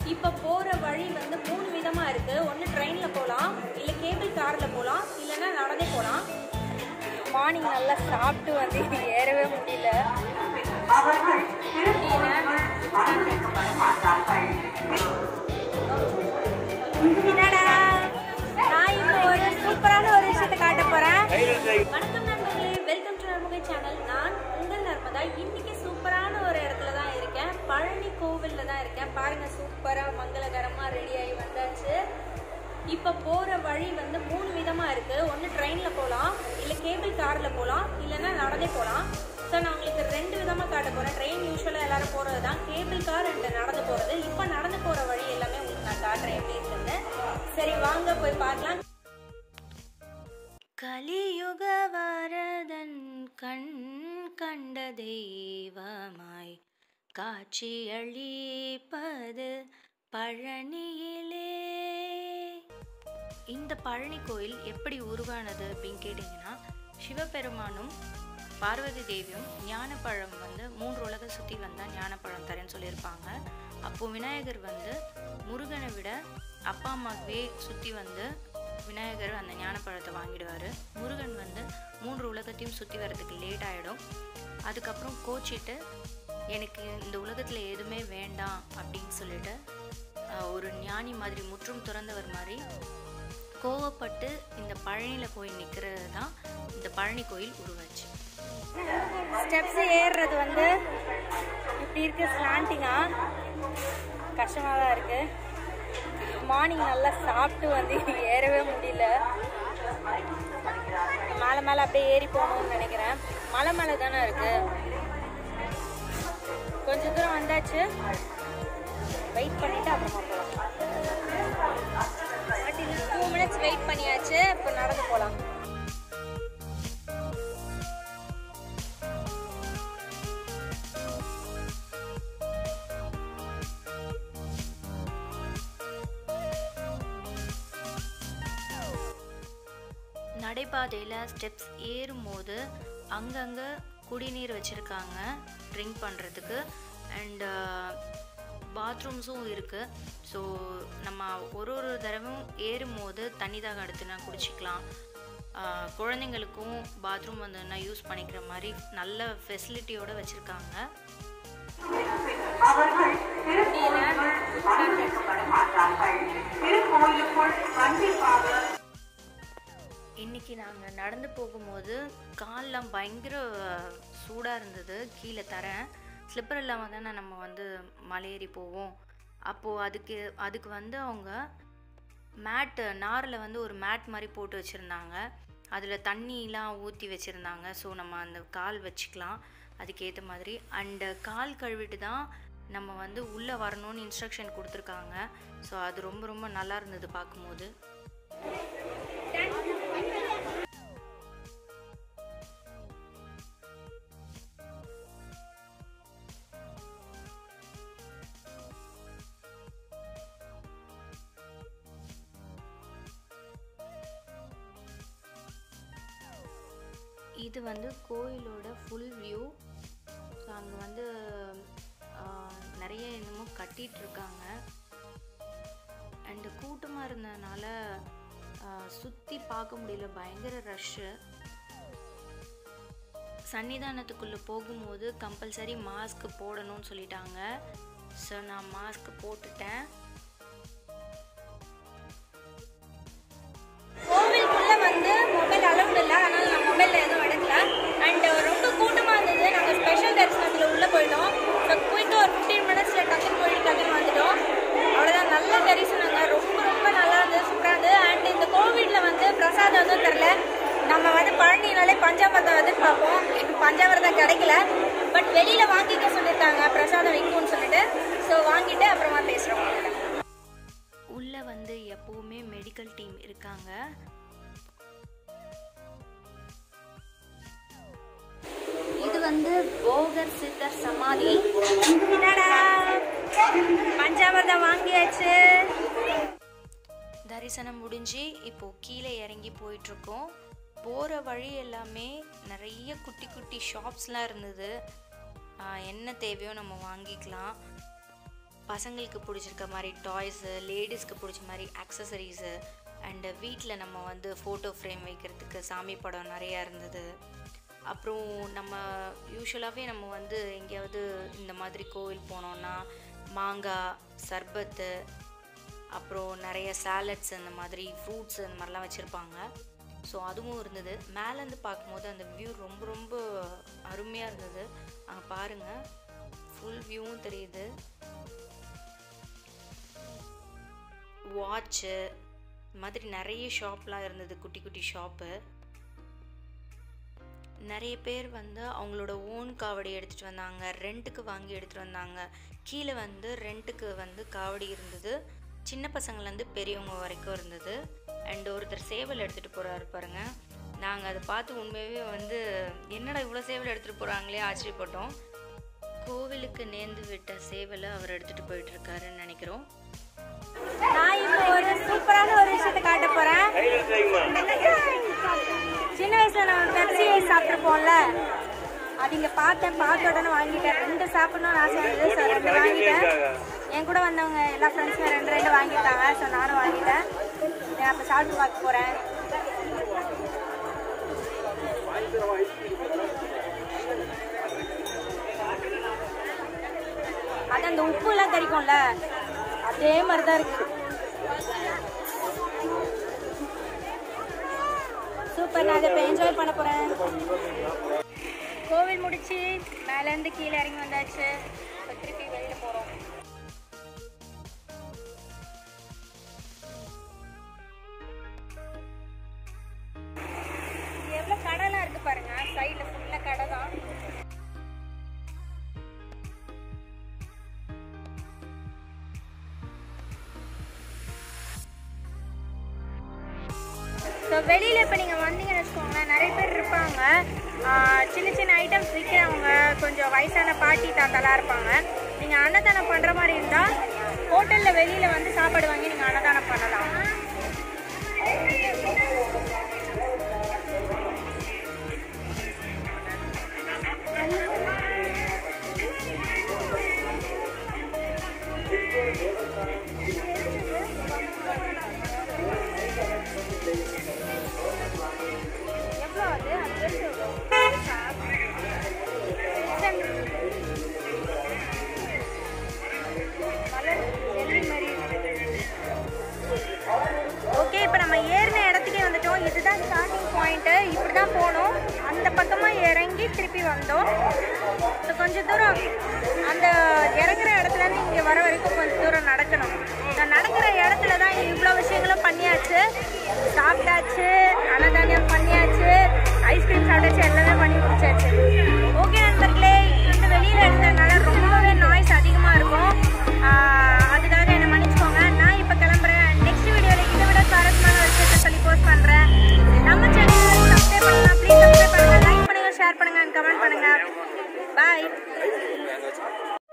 இப்போ போகிற வழி வந்து மூணு விதமாக இருக்குது ஒன்று ட்ரெயினில் போகலாம் இல்லை கேபிள் காரில் போகலாம் இல்லைன்னா நடந்தே போகலாம் மார்னிங் நல்லா சாப்பிட்டு வந்து ஏறவே முடியல என்னடா நான் இப்போ ஒரு சூப்பரான ஒரு விஷயத்தை காட்ட போறேன் வணக்கம் நண்பர்களே வெல்கம் டு நர்முகை சேனல் நான் உங்கள் நர்மதா இன்னைக்கு சூப்பரான ஒரு இடத்துல தான் இருக்கேன் பழனி கோவில்ல தான் இருக்கேன் பாருங்க சூப்பரா மங்களகரமா ரெடி ஆகி வந்தாச்சு இப்போ போற வழி வந்து மூணு விதமா இருக்கு ஒன்று ட்ரெயின்ல போகலாம் இல்லை கேபிள் கார்ல போகலாம் இல்லைன்னா நடந்தே போகலாம் ஸோ நான் உங்களுக்கு ரெண்டு விதமா காட்ட போறேன் ட்ரெயின் யூஸ்வலாக எல்லாரும் போறது தான் கேபிள் கார் அண்ட் நடந்து போறது இப்போ நடந்து போற வழி எல்லாமே உங்களுக்கு நான் காட்டுறேன் எப்படி இருக்குன்னு சரி வாங்க போய் பார்க்கலாம் கலியுக வரதன் கண் கண்ட தெய்வமாய் காட்சி அளிப்பது பழனியிலே இந்த பழனி கோயில் எப்படி உருவானது அப்படின்னு கேட்டிங்கன்னா சிவபெருமானும் பார்வதி தேவியும் ஞானப்பழம் வந்து மூன்று உலக சுற்றி வந்தால் ஞானப்பழம் தரேன்னு சொல்லியிருப்பாங்க அப்போது விநாயகர் வந்து முருகனை விட அப்பா அம்மாவே சுற்றி வந்து விநாயகர் அந்த ஞானப்பழத்தை வாங்கிடுவார் முருகன் வந்து மூன்று உலகத்தையும் சுற்றி வர்றதுக்கு லேட் ஆகிடும் அதுக்கப்புறம் கோச்சிட்டு எனக்கு இந்த உலகத்தில் எதுவுமே வேண்டாம் அப்படின்னு சொல்லிட்டு ஆஹ், ஒரு ஞானி மாதிரி முற்றும் துறந்தவர் மாதிரி கோவப்பட்டு இந்த பழனியில் போய் நிற்கிறது தான் இந்த பழனி கோயில் உருவாச்சு ஸ்டெப்ஸ் ஏறுறது வந்து இப்படி இருக்கு ஸ்லாண்டிங்கா கஷ்டமாக தான் இருக்கு மார்னிங் நல்லா சாப்பிட்டு வந்து ஏறவே முடியல மேலே மேலே அப்படியே ஏறி போகணும்னு நினைக்கிறேன் மலை மேலே தானே இருக்கு கொஞ்ச தூரம் வந்தாச்சு வெயிட் பண்ணிட்டு அப்புறமா போகலாம் டூ மினிட்ஸ் வெயிட் பண்ணியாச்சு இப்போ நடந்து போகலாம் நடைபாதையில் ஸ்டெப்ஸ் ஏறும்போது அங்கங்கே குடிநீர் வச்சுருக்காங்க ட்ரிங்க் பண்ணுறதுக்கு அண்டு பாத்ரூம்ஸும் இருக்குது ஸோ நம்ம ஒரு ஒரு தடவையும் ஏறும்போது தண்ணி தாகம் எடுத்துனா குடிச்சிக்கலாம் ஆஹ் குழந்தைங்களுக்கும் பாத்ரூம் வந்ததுன்னா யூஸ் பண்ணிக்கிற மாதிரி நல்ல ஃபெசிலிட்டியோடு வச்சுருக்காங்க அவர்கள் திருப்பூரில் அனுமதிக்கப்பட மாட்டார்கள் திருக்கோயிலுக்குள் கண்டிப்பாக இன்னைக்கு நாங்கள் நடந்து போகும்போது கால்லாம் பயங்கர சூடாக இருந்தது கீழே தரேன் ஸ்லிப்பர் இல்லாமல் தானே நம்ம வந்து மலையேறி போவோம் அப்போது அதுக்கு அதுக்கு வந்து அவங்க மேட்டு நாரில் வந்து ஒரு மேட் மாதிரி போட்டு வச்சுருந்தாங்க அதில் தண்ணிலாம் ஊற்றி வச்சுருந்தாங்க ஸோ நம்ம அந்த கால் வச்சுக்கலாம் அதுக்கேற்ற மாதிரி அண்டு கால் கழுவிட்டு தான் நம்ம வந்து உள்ளே வரணும்னு இன்ஸ்ட்ரக்ஷன் கொடுத்துருக்காங்க ஸோ அது ரொம்ப ரொம்ப நல்லா இருந்தது பார்க்கும்போது இது வந்து கோயிலோட ஃபுல் வியூ ஸோ அங்கே வந்து ஆஹ், நிறைய என்னமோ கட்டிட்டு இருக்காங்க அண்டு கூட்டமாக இருந்ததுனால சுற்றி பார்க்க முடியல பயங்கர ரஷ்ஷு சன்னிதானத்துக்குள்ளே போகும்போது கம்பல்சரி மாஸ்க் போடணும்னு சொல்லிட்டாங்க ஸோ நான் மாஸ்க் போட்டுட்டேன் கோவிலுக்குள்ள வந்து மொபைல் அலௌட் இல்லை அதனால நான் மொபைலில் எதுவும் எடுக்கல அண்ட் ரொம்ப கூட்டமாக இருந்தது நாங்கள் ஸ்பெஷல் தரிசனத்தில் உள்ளே போயிட்டோம் ஸோ குயிக்காக ஒரு ஃபிஃப்டீன் மினிட்ஸில் டக்குன்னு போயிட்டு டக்குன்னு வந்துட்டோம் அவ்வளோதான் நல்ல தரிசனங்க ரொம்ப ரொம்ப நல்லா இருந்தது சூப்பராக இருந்தது அண்ட் இந்த கோவிலில் வந்து பிரசாதம் எதுவும் தெரில நம்ம வந்து பழனினாலே பஞ்சாமிரதம் எதிர்பார்ப்போம் பஞ்சாமிரதம் கிடைக்கல பட் வெளியில் வாங்கிக்க சொல்லியிருக்காங்க பிரசாதம் விற்கும்னு சொல்லிட்டு ஸோ வாங்கிட்டு அப்புறமா பேசுகிறோம் உள்ளே வந்து எப்போவுமே மெடிக்கல் டீம் இருக்காங்க இது வந்து போகர் சித்தர் சமாதி என்னடா பஞ்சாமிரதம் வாங்கியாச்சு தரிசனம் முடிஞ்சு இப்போ கீழே இறங்கி போயிட்டு இருக்கோம் போகிற வழி எல்லாமே நிறைய குட்டி குட்டி ஷாப்ஸ்லாம் இருந்தது ஆஹ் என்ன தேவையோ நம்ம வாங்கிக்கலாம் பசங்களுக்கு பிடிச்சிருக்க மாதிரி டாய்ஸு லேடிஸ்க்கு பிடிச்ச மாதிரி அக்சசரிஸு அண்டு வீட்டில் நம்ம வந்து ஃபோட்டோ ஃப்ரேம் வைக்கிறதுக்கு சாமி படம் நிறையா இருந்தது அப்புறம் நம்ம யூஸ்வலாகவே நம்ம வந்து எங்கேயாவது இந்த மாதிரி கோவில் போனோன்னா மாங்காய் சர்பத்து அப்புறம் நிறைய சாலட்ஸ் அந்த மாதிரி ஃப்ரூட்ஸ் அந்த மாதிரிலாம் வச்சுருப்பாங்க ஸோ அதுவும் இருந்தது மேலேருந்து பார்க்கும்போது அந்த வியூ ரொம்ப ரொம்ப அருமையாக இருந்தது அங்கே பாருங்கள் ஃபுல் வியூவும் தெரியுது வாட்ச்சு இந்த மாதிரி நிறைய ஷாப்லாம் இருந்தது குட்டி குட்டி ஷாப்பு நிறைய பேர் வந்து அவங்களோட ஓன் காவடி எடுத்துகிட்டு வந்தாங்க ரெண்ட்டுக்கு வாங்கி எடுத்துகிட்டு வந்தாங்க கீழே வந்து ரெண்ட்டுக்கு வந்து காவடி இருந்தது சின்ன பசங்கள்லேருந்து பெரியவங்க வரைக்கும் இருந்தது அண்ட் ஒருத்தர் சேவல் எடுத்துகிட்டு போகிறாரு பாருங்க நாங்கள் அதை பார்த்து உண்மையாகவே வந்து என்னடா இவ்வளோ சேவல் எடுத்துகிட்டு போகிறாங்களே ஆச்சரியப்பட்டோம் கோவிலுக்கு நேர்ந்து விட்ட சேவலை அவர் எடுத்துகிட்டு போயிட்டுருக்காருன்னு நினைக்கிறோம் நான் இப்போ ஒரு சூப்பரான ஒரு விஷயத்தை காட்ட போறேன் சின்ன வயசுல நம்ம பெப்சி ஐஸ் சாப்பிட்ருப்போம்ல அது இங்க பார்த்தேன் பார்த்த உடனே வாங்கிட்டேன் ரெண்டு சாப்பிடணும்னு ஆசை இருந்தது ஸோ ரெண்டு வாங்கிட்டேன் என் கூட வந்தவங்க எல்லா ஃப்ரெண்ட்ஸுமே ரெண்டு ரெண்டு வாங்கிட்டாங்க ஸோ நானும் வாங்கிட்டேன் நான் அப்போ சாப்பிட்டு பார்க்க போறேன் அது அந்த உப்புலாம் கறிக்கும்ல அதே மாதிரி தான் இருக்கு சூப்பர் நான் அதை இப்போ என்ஜாய் பண்ண போகிறேன் கோவில் முடிச்சு மேலேருந்து கீழே இறங்கி வந்தாச்சு இப்போ திருப்பி வெளியில் போகிறோம் எவ்வளோ கடைலாம் இருக்கு பாருங்க சைடில் ஃபுல்லாக கடை தான் ஸோ வெளியில் இப்போ நீங்கள் வந்தீங்கன்னு வச்சுக்கோங்களேன் நிறைய பேர் இருப்பாங்க ஆஹ் சின்ன சின்ன ஐட்டம்ஸ் விற்கிறவங்க கொஞ்சம் வயசான பாட்டி தாத்தாலாம் இருப்பாங்க நீங்கள் அன்னதானம் பண்ணுற மாதிரி இருந்தால் ஹோட்டலில் வெளியில் வந்து சாப்பாடு வாங்கி நீங்கள் அன்னதானம் பண்ணலாம் எவ்வளோ அது அது பெருசு எவ்வளோ பெருசா? 600. மலர் ஜெல்லி மாதிரி ஓகே இப்போ நம்ம ஏறின இடத்துக்கே வந்துட்டோம் இதுதான் ஸ்டார்டிங் பாயிண்ட்டு இப்படி தான் போனோம் அந்த பக்கமாக இறங்கி திருப்பி வந்தோம் ஸோ கொஞ்சம் தூரம் அந்த இறங்குற இடத்துல இருந்து இங்கே வர வரைக்கும் கொஞ்சம் தூரம் நடக்கணும் இந்த நடக்கிற இடத்துல தான் இவ்வளோ விஷயங்களும் பண்ணியாச்சு சாப்பிட்டாச்சு அன்னதானியம் பண்ணியாச்சு ஐஸ்கிரீம் சாப்பிட்டாச்சு எல்லாமே பண்ணி முடிச்சாச்சு ஓகே நண்பர்களே இந்த வெளியில் இருந்ததுனால ரொம்பவே நாய்ஸ் அதிகமாக இருக்கும் ஆஹ் அதுக்காக என்ன மன்னிச்சுக்கோங்க நான் இப்போ கிளம்புறேன் நெக்ஸ்ட் வீடியோவில் இதை விட சுவாரஸ்யமான ஒரு விஷயத்தை சொல்லி போஸ்ட் பண்ணுறேன் நம்ம சேனல் சப்ஸ்கிரைப் பண்ணலாம் ப்ளீஸ் சப்ஸ்கிரைப் பண்ணுங்கள் லைக் பண்ணுங்கள் ஷேர் பண்ணுங்கள் கமெண்ட் பண்ணுங்கள் பாய்